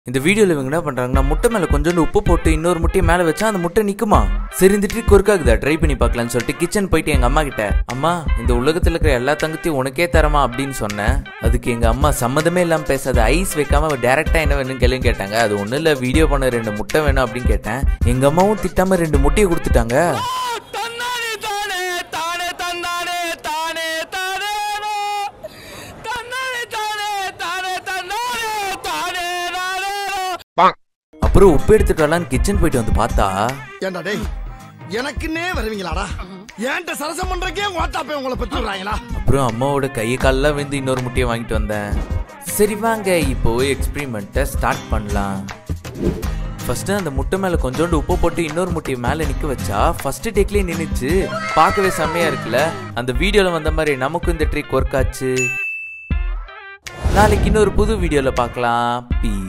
இந்த வீடியோல இவங்க என்ன பண்றாங்கன்னா முட்டை மேல கொஞ்சோண்டு உப்பு போட்டு இன்னொரு முட்டையை மேல வச்சா அந்த முட்டை நிக்குமா சரி இந்த ட்ரிக் ஒர்க் ஆகுதா ட்ரை பண்ணி பார்க்கலாம்னு சொல்லிட்டு கிச்சன் போயிட்டு எங்க அம்மா கிட்ட அம்மா இந்த உலகத்துல இருக்கிற எல்லா தங்கத்தையும் உனக்கே தரமா அப்படின்னு சொன்னேன் அதுக்கு எங்க அம்மா சம்மதமே இல்லாம பேசாத ஐஸ் வைக்காம டேரக்டா என்ன வேணும்னு கேளுன்னு கேட்டாங்க அது ஒண்ணு இல்ல வீடியோ பண்ண ரெண்டு முட்டை வேணும் அப்படின்னு கேட்டேன் எங்க அம்மாவும் திட்டாம ரெண்டு முட்டையை கொடுத்துட்டாங்க தன்னானே தானே தானே தந்தானே தானே தானே தன்னானே தானே தானே தன்னானே தானே நானே அப்புறம் உப்பு எடுத்துட்டு வரலான்னு கிச்சன் போயிட்டு வந்து பார்த்தா ஏண்டா டேய் எனக்குன்னே வருவீங்களாடா ஏன்ட்ட சரசம் பண்றக்கே ஓட்டாப்பே உங்களை பெற்றுறாங்களா அப்புறம் அம்மாவோட கையை காலெல்லாம் வந்து இன்னொரு முட்டையை வாங்கிட்டு வந்தேன் சரி வாங்க இப்போ எக்ஸ்பிரிமெண்ட்டை ஸ்டார்ட் பண்ணலாம் ஃபர்ஸ்ட் அந்த முட்டை மேல கொஞ்சோண்டு உப்பு போட்டு இன்னொரு முட்டையை மேல நிக்க வச்சா ஃபர்ஸ்ட் டேக்லயே நின்னுச்சு பார்க்கவே செம்மையா இருக்குல்ல அந்த வீடியோல வந்த மாதிரி நமக்கும் இந்த ட்ரிக் ஒர்க் ஆச்சு நாளைக்கு இன்னொரு புது வீடியோல பார்க்கலாம் பீ